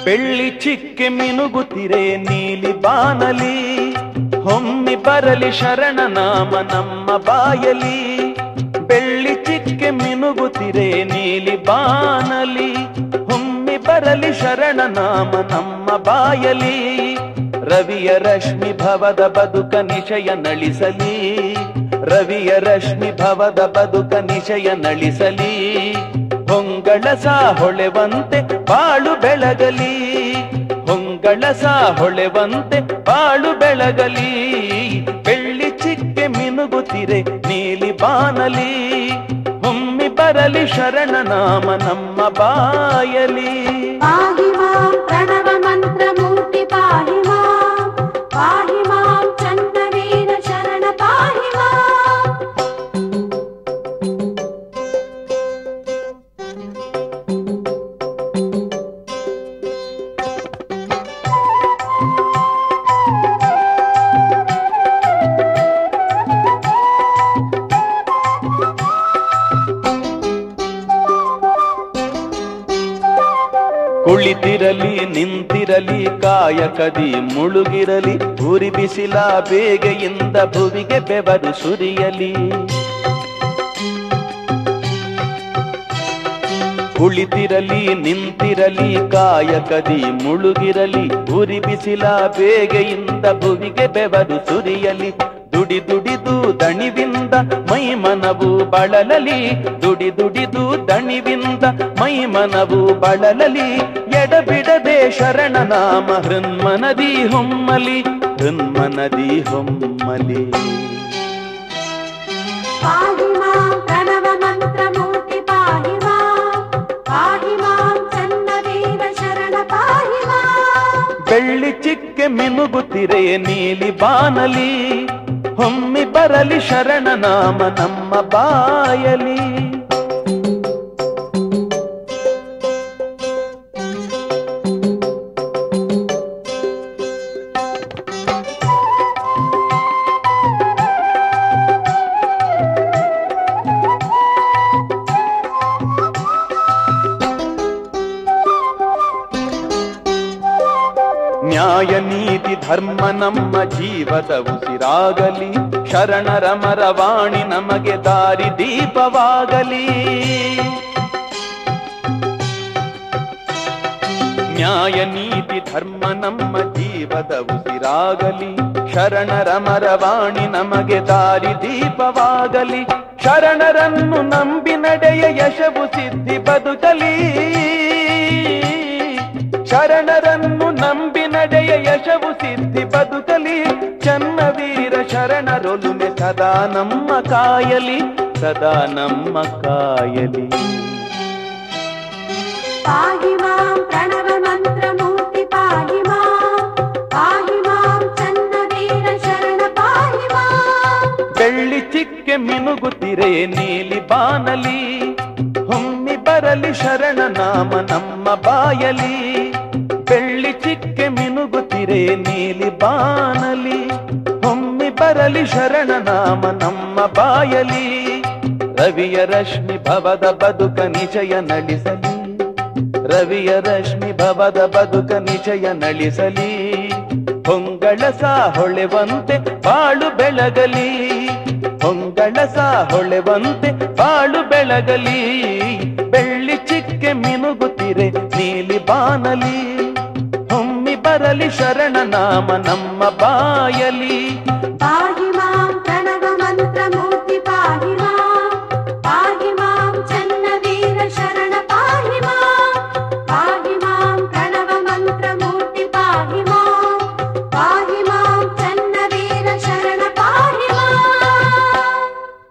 ಬೆಳ್ಳಿ ಚಿಕ್ಕೆ ಮಿನುಗುತ್ತಿರೆ ನೀಲಿ ಬಾನಲಿ ಹೊಮ್ಮಿ ಬರಲಿ ಶರಣ ನಾಮ ನಮ್ಮ ಬಾಯಲಿ ಬೆಳ್ಳಿ ಚಿಕ್ಕೆ ಮಿನುಗುತ್ತಿರೆ ನೀಲಿ ಬಾನಲಿ ಹೊಮ್ಮಿ ಬರಲಿ ಶರಣ ನಾಮ ನಮ್ಮ ಬಾಯಲಿ ರವಿಯ ರಶ್ಮಿ ಭವದ ಬದುಕ ನಿಶಯ ನಳಿಸಲಿ ರವಿಯ ರಶ್ಮಿ ಭವದ ಬದುಕ ನಿಶಯ ನಳಿಸಲಿ ಹೊಂಗಳಸ ಹೊಳೆವಂತೆ ಬಾಳು ಬೆಳಗಲಿ ಹೊಂಗಳಸ ಹೊಳೆವಂತೆ ಬಾಳು ಬೆಳಗಲಿ ಬೆಳ್ಳಿ ಚಿಕ್ಕೆ ಮಿನುಗುತ್ತಿರೆ ನೀಲಿ ಬಾನಲಿ ಹೊಮ್ಮಿ ಬರಲಿ ಶರಣ ನಾಮ ನಮ್ಮ ಬಾಯಲಿ पाहि मां प्रणव मन्त्रमूर्ति पाहि मां पाहि मां चन्नवीर शरण पाहि माम् ಕುಳಿತಿರಲಿ ನಿಂತಿರಲಿ ಕಾಯಕದಿ ಮುಳುಗಿರಲಿ ಉರಿ ಬಿಸಿಲ ಬೇಗೆಯಿಂದ ಭುವಿಗೆ ಬೆವರು ಸುರಿಯಲಿ ಕುಳಿತಿರಲಿ ನಿಂತಿರಲಿ ಕಾಯಕದಿ ಮುಳುಗಿರಲಿ ಉರಿ ಬಿಸಿಲ ಬೇಗೆಯಿಂದ ಭುವಿಗೆ ಬೆವರು ಸುರಿಯಲಿ ದುಡಿ ದುಡಿದು ದಣಿವಿಂದ ಮೈ ಮನವು ಬಳಲಲಿ ದುಡಿ ದುಡಿದು ದಣಿವಿಂದ ಮೈ ಮನವು ಬಳಲಲಿ ಎಡಬಿಡದೆ ಶರಣ ನಾಮ ಹೃನ್ಮನದಿ ಹೊಮ್ಮಲಿ ಹೃನ್ಮನದಿ ಹೊಮ್ಮಲಿ पाहि मां प्रणव मन्त्रमूर्ति पाहि मां पाहि मां चन्नवीर शरण पाहि माम् ಬೆಳ್ಳಿ ಚಿಕ್ಕೆ ಮಿನುಗುತ್ತಿರೆ ನೀಲಿ ಬಾನಲಿ ಹೊಮ್ಮಿ ಬರಲಿ ಶರಣ ನಾಮ ನಮ್ಮ ಬಾಯಲಿ ನ್ಯಾಯ ನೀತಿ ಧರ್ಮ ನಮ್ಮ ಜೀವದ ಉಸಿರಾಗಲಿ ಶರಣರ ಮರವಾಣಿ ನಮಗೆ ದಾರಿ ದೀಪವಾಗಲಿ ನ್ಯಾಯ ನೀತಿ ಧರ್ಮ ನಮ್ಮ ಜೀವದ ಉಸಿರಾಗಲಿ ಶರಣರ ಮರವಾಣಿ ನಮಗೆ ದಾರಿ ದೀಪವಾಗಲಿ ಶರಣರನ್ನು ನಂಬಿ ನಡೆಯ ಯಶವು ಸಿದ್ಧಿ ಬದುಕಲಿ ಶರಣರನ್ನು ನಂಬಿ ನಡೆಯ ಯಶವು ಸಿದ್ಧಿ ಬದುಕಲಿ ಚನ್ನವೀರ ಶರಣರೊಲುಮೆ ಸದಾ ನಮ್ಮ ಕಾಯಲಿ ಸದಾ ನಮ್ಮ ಕಾಯಲಿ पाहि मां प्रणव मन्त्रमूर्ति पाहि मां पाहि मां चन्नवीर शरण पाहि माम् ಬೆಳ್ಳಿ ಚಿಕ್ಕೆ ಮಿನುಗುತ್ತಿರೆ ನೀಲಿ ಬಾನಲಿ ಹೊಮ್ಮಿ ಬರಲಿ ಶರಣ ನಾಮ ನಮ್ಮ ಬಾಯಲಿ ಬೆಳ್ಳಿ ಚಿಕ್ಕೆ ಮಿನುಗುತ್ತಿರೆ ನೀಲಿ ಬಾನಲಿ ಹೊಮ್ಮಿ ಬರಲಿ ಶರಣ ನಾಮ ನಮ್ಮ ಬಾಯಲಿ ರವಿಯ ರಶ್ಮಿ ಭವದ ಬದುಕ ನಿಜಯ ನಳಿಸಲಿ ರವಿಯ ರಶ್ಮಿ ಭವದ ಬದುಕ ನಿಜಯ ನಳಿಸಲಿ ಹೊಂಗಳಸ ಹೊಳೆವಂತೆ ಬಾಳು ಬೆಳಗಲಿ ಹೊಂಗಳಸ ಹೊಳೆವಂತೆ ಬಾಳು ಬೆಳಗಲಿ ಬೆಳ್ಳಿ ಚಿಕ್ಕೆ ಮಿನುಗುತ್ತಿರೆ ನೀಲಿ ಬಾನಲಿ ಹೊಮ್ಮಿ ಬರಲಿ ಶರಣ ನಾಮ ನಮ್ಮ ಬಾಯಲಿ पाहि